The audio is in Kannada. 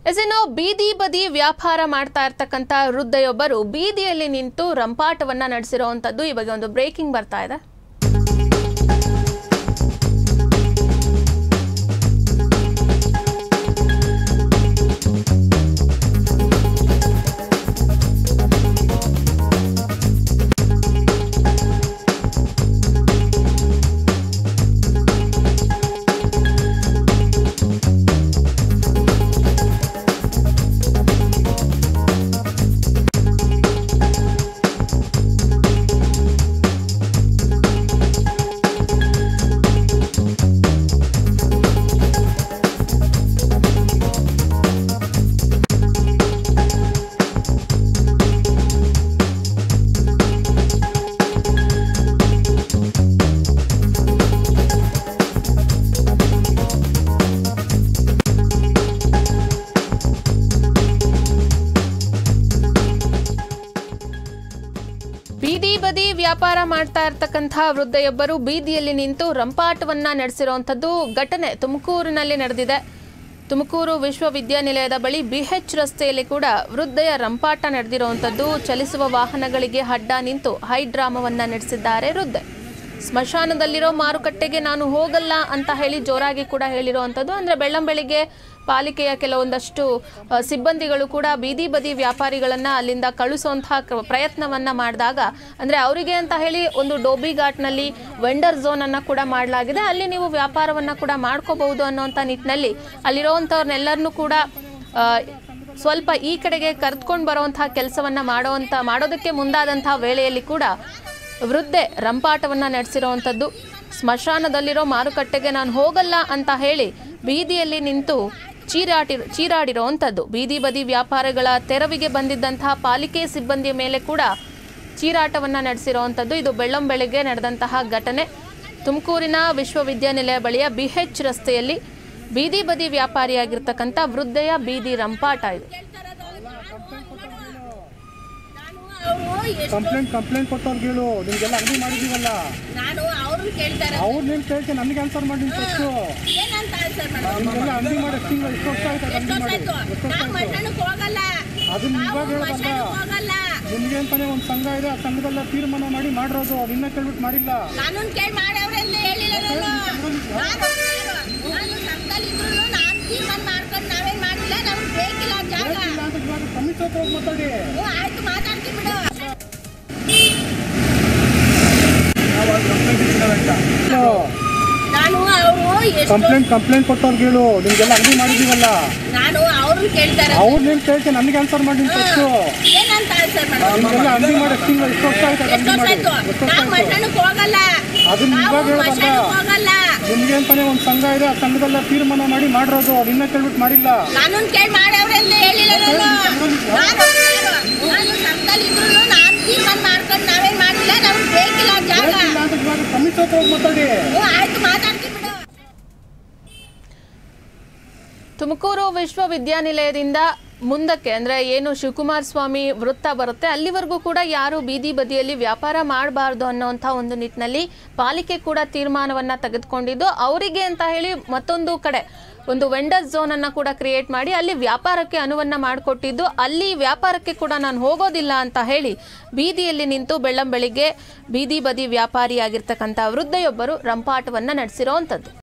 ಎಸ್ ಇನ್ನು ಬೀದಿ ಬದಿ ವ್ಯಾಪಾರ ಮಾಡ್ತಾ ಇರ್ತಕ್ಕಂಥ ವೃದ್ಧೆಯೊಬ್ಬರು ಬೀದಿಯಲ್ಲಿ ನಿಂತು ರಂಪಾಟವನ್ನ ನಡೆಸಿರುವಂತದ್ದು ಇವಾಗ ಒಂದು ಬ್ರೇಕಿಂಗ್ ಬರ್ತಾ ಇದೆ ಬೀದಿ ಬದಿ ವ್ಯಾಪಾರ ಮಾಡ್ತಾ ಇರ್ತಕ್ಕಂಥ ವೃದ್ಧೆಯೊಬ್ಬರು ಬೀದಿಯಲ್ಲಿ ನಿಂತು ರಂಪಾಟವನ್ನ ನಡೆಸಿರುವಂಥದ್ದು ಘಟನೆ ತುಮಕೂರಿನಲ್ಲಿ ನಡೆದಿದೆ ತುಮಕೂರು ವಿಶ್ವವಿದ್ಯಾನಿಲಯದ ಬಳಿ ಬಿಎಚ್ ರಸ್ತೆಯಲ್ಲಿ ಕೂಡ ವೃದ್ಧೆಯ ರಂಪಾಟ ನಡೆದಿರುವಂಥದ್ದು ಚಲಿಸುವ ವಾಹನಗಳಿಗೆ ಅಡ್ಡ ನಿಂತು ಹೈ ಡ್ರಾಮವನ್ನ ನಡೆಸಿದ್ದಾರೆ ವೃದ್ಧೆ ಸ್ಮಶಾನದಲ್ಲಿರೋ ಮಾರುಕಟ್ಟೆಗೆ ನಾನು ಹೋಗಲ್ಲ ಅಂತ ಹೇಳಿ ಜೋರಾಗಿ ಕೂಡ ಹೇಳಿರುವಂಥದ್ದು ಅಂದರೆ ಬೆಳ್ಳಂಬೆಳಿಗ್ಗೆ ಪಾಲಿಕೆಯ ಕೆಲವೊಂದಷ್ಟು ಅ, ಸಿಬ್ಬಂದಿಗಳು ಕೂಡ ಬೀದಿ ಬದಿ ವ್ಯಾಪಾರಿಗಳನ್ನ ಅಲ್ಲಿಂದ ಕಳಿಸುವಂತಹ ಕ್ರ- ಪ್ರಯತ್ನವನ್ನ ಮಾಡಿದಾಗ ಅಂದ್ರೆ ಅವರಿಗೆ ಅಂತ ಹೇಳಿ ಒಂದು ಡೋಬಿ ಘಾಟ್ನಲ್ಲಿ ವೆಂಡರ್ ಝೋನ್ ಅನ್ನ ಕೂಡ ಮಾಡಲಾಗಿದೆ ಅಲ್ಲಿ ನೀವು ವ್ಯಾಪಾರವನ್ನ ಕೂಡ ಮಾಡ್ಕೋಬಹುದು ಅನ್ನೋಂಥ ನಿಟ್ಟಿನಲ್ಲಿ ಅಲ್ಲಿರುವಂಥವ್ರನ್ನೆಲ್ಲರನ್ನೂ ಕೂಡ ಆ, ಸ್ವಲ್ಪ ಈ ಕಡೆಗೆ ಕರೆದುಕೊಂಡು ಬರುವಂತಹ ಕೆಲಸವನ್ನ ಮಾಡುವಂತ ಮಾಡೋದಕ್ಕೆ ಮುಂದಾದಂತಹ ವೇಳೆಯಲ್ಲಿ ಕೂಡ ವೃದ್ಧೆ ರಂಪಾಟವನ್ನ ನಡೆಸಿರುವಂಥದ್ದು ಸ್ಮಶಾನದಲ್ಲಿರೋ ಮಾರುಕಟ್ಟೆಗೆ ನಾನು ಹೋಗಲ್ಲ ಅಂತ ಹೇಳಿ ಬೀದಿಯಲ್ಲಿ ನಿಂತು ಚೀರಾಟಿ ಚೀರಾಡಿರುವಂಥದ್ದು ಬೀದಿ ಬದಿ ವ್ಯಾಪಾರಗಳ ತೆರವಿಗೆ ಬಂದಿದ್ದಂತಹ ಪಾಲಿಕೆ ಸಿಬ್ಬಂದಿಯ ಮೇಲೆ ಕೂಡ ಚೀರಾಟವನ್ನ ನಡೆಸಿರುವಂಥದ್ದು ಇದು ಬೆಳ್ಳಂಬೆಳಗ್ಗೆ ನಡೆದಂತಹ ಘಟನೆ ತುಮಕೂರಿನ ವಿಶ್ವವಿದ್ಯಾನಿಲಯ ಬಳಿಯ ಬಿಎಚ್ ರಸ್ತೆಯಲ್ಲಿ ಬೀದಿ ಬದಿ ವ್ಯಾಪಾರಿಯಾಗಿರ್ತಕ್ಕಂಥ ವೃದ್ಧೆಯ ಬೀದಿ ರಂಪಾಟ ಇದು ಕಂಪ್ಲೇಂಟ್ ಕಂಪ್ಲೇಂಟ್ ಕೊಟ್ಟವ್ರಿಗೆ ಹೇಳು ನಿಮ್ಗೆಲ್ಲ ಅಂಗಡಿ ಮಾಡಿದೀವಲ್ಲ ನಾನು ಅವ್ರನ್ನ ಕೇಳ್ತಾರೆ ಅವ್ರು ನೀನ್ ಕೇಳ್ತೀನಿ ನನಗೆ ಆನ್ಸರ್ ಮಾಡಿ ನೀನು ಫಸ್ಟು ಏನಂತ ಆನ್ಸರ್ ಮಾಡೋದು ನಿಮ್ಗೆಲ್ಲ ಅಂಗಡಿ ಮಾಡಿ ಎಷ್ಟು ತಿಂಗಳು ಎಷ್ಟು ವರ್ಷ ಆಯ್ತು ಎಷ್ಟು ಅಂಗಡಿ ವರ್ಷ ಮಾಡಿ ಆಯ್ತು ಎಷ್ಟು ವರ್ಷ ನಾವು ಆಯ್ತು ಮಶಾನಕ್ಕೆ ಹೋಗಲ್ಲ ಅದನ್ನ ನಾವು ಇವಾಗ ಹೇಳ್ಬಲ್ಲ ಮಶಾನಕ್ಕೆ ಹೋಗಲ್ಲ ನಿಮ್ಗೆ ಅಂತಾನೆ ಒಂದು ಸಂಘ ಇದೆ ಆ ಸಂಘದಲ್ಲ ತೀರ್ಮಾನ ಮಾಡಿ ಮಾಡಿರೋದು ನಿನ್ನ ಕೇಳ್ಬಿಟ್ಟು ಮಾಡಿಲ್ಲ ಕಾನೂನು ಕೇಳಿ ಮಾಡವ್ರೆ ಅಂತ ಹೇಳಿಲ್ಲ ನಾನು ನಾನು ನಾನು ಸಂಘದಲ್ಲಿ ಇದ್ರು ನಾನು ತೀರ್ಮಾನ ಮಾಡ್ಕೊಂಡು ನಾವೇನ್ ಮಾಡಿಲ್ಲ ನಮ್ಗೆ ಬೇಕಿಲ್ಲ ಆ ಜಾಗ ಇಲ್ಲ ಅಂತ ಇವಾಗ ಕಮಿಷನ್ ಹತ್ರ ಹೋಗಿ ಮಾತಾಡಿ ಹ್ಞೂ ಆಯ್ತು ಮಾತಾಡ್ತೀನಿ ಬಿಡು ನಾನು ಅವರು ಎಷ್ಟು ಕಂಪ್ಲೇಂಟ್ ಕಂಪ್ಲೇಂಟ್ ಕೊಟ್ಟವ್ರಿಗೆ ಹೇಳು ನಿಮ್ಗೆಲ್ಲ ಅಂಗಡಿ ಮಾಡಿದೀವಲ್ಲ ನಾನು ಅವ್ರನ್ನ ಕೇಳ್ತಾರೆ ಅವ್ರು ನೀನ್ ಕೇಳ್ತೀನಿ ನನಗೆ ಆನ್ಸರ್ ಮಾಡಿ ನೀನು ಫಸ್ಟು ಏನಂತ ಆನ್ಸರ್ ಮಾಡೋದು ನಿಮ್ಗೆಲ್ಲ ಅಂಗಡಿ ಮಾಡಿ ಎಷ್ಟು ತಿಂಗಳು ಎಷ್ಟು ವರ್ಷ ಆಯ್ತು ಎಷ್ಟು ಅಂಗಡಿ ವರ್ಷ ಮಾಡಿ ಆಯ್ತು ಎಷ್ಟು ವರ್ಷ ನಾವು ಆಯ್ತು ಮಶಾನಕ್ಕೆ ಹೋಗಲ್ಲ ಅದನ್ನ ನಾವು ಇವಾಗ ಹೇಳ್ಬಲ್ಲ ಮಶಾನಕ್ಕೆ ಹೋಗಲ್ಲ ನಿಮ್ಗೆ ಅಂತಾನೆ ಒಂದು ಸಂಘ ಇದೆ ಆ ಸಂಘದಲ್ಲ ತೀರ್ಮಾನ ಮಾಡಿ ಮಾಡಿರೋದು ನಿನ್ನ ಕೇಳ್ಬಿಟ್ಟು ಮಾಡಿಲ್ಲ ಕಾನೂನು ಕೇಳಿ ಮಾಡವ್ರೆ ಅಂತ ಹೇಳಿಲ್ಲ ನಾನು ನಾನು ನಾನು ಸಂಘದಲ್ಲಿ ಇದ್ರು ನಾನು ತೀರ್ಮಾನ ಮಾಡ್ಕೊಂಡು ನಾವೇನ್ ಮಾಡಿಲ್ಲ ನಮ್ಗೆ ಬೇಕಿಲ್ಲ ಆ ಜಾಗ ಇಲ್ಲ ಅಂತ ಇವಾಗ ಕಮಿಷನ್ ಹತ್ರ ಹೋಗಿ ಮಾತಾಡಿ ಹ್ಞೂ ಆಯ್ತು ಮಾತಾಡ್ತೀನಿ ಬಿಡು ತುಮಕೂರು ವಿಶ್ವವಿದ್ಯಾನಿಲಯದಿಂದ ಮುಂದಕ್ಕೆ ಅಂದ್ರೆ ಏನು ಶಿವಕುಮಾರ ಸ್ವಾಮಿ ವೃತ್ತ ಬರುತ್ತೆ ಅಲ್ಲಿವರೆಗೂ ಕೂಡ ಯಾರು ಬೀದಿ ಬದಿಯಲ್ಲಿ ವ್ಯಾಪಾರ ಮಾಡಬಾರ್ದು ಅನ್ನೋಂಥ ಒಂದು ನಿಟ್ಟಿನಲ್ಲಿ ಪಾಲಿಕೆ ಕೂಡ ತೀರ್ಮಾನವನ್ನ ತೆಗೆದುಕೊಂಡಿದ್ದು ಅವರಿಗೆ ಅಂತ ಹೇಳಿ ಮತ್ತೊಂದು ಕಡೆ ಒಂದು ವೆಂಡರ್ ಝೋನ್ ಅನ್ನ ಕೂಡ ಕ್ರಿಯೇಟ್ ಮಾಡಿ ಅಲ್ಲಿ ವ್ಯಾಪಾರಕ್ಕೆ ಅನುವನ್ನ ಮಾಡಿಕೊಟ್ಟಿದ್ದು ಅಲ್ಲಿ ವ್ಯಾಪಾರಕ್ಕೆ ಕೂಡ ನಾನು ಹೋಗೋದಿಲ್ಲ ಅಂತ ಹೇಳಿ ಬೀದಿಯಲ್ಲಿ ನಿಂತು ಬೆಳ್ಳಂಬೆಳಿಗ್ಗೆ ಬೀದಿ ಬದಿ ವ್ಯಾಪಾರಿಯಾಗಿರ್ತಕ್ಕಂಥ ವೃದ್ಧೆಯೊಬ್ಬರು ರಂಪಾಟವನ್ನ ನಡೆಸಿರೋವಂಥದ್ದು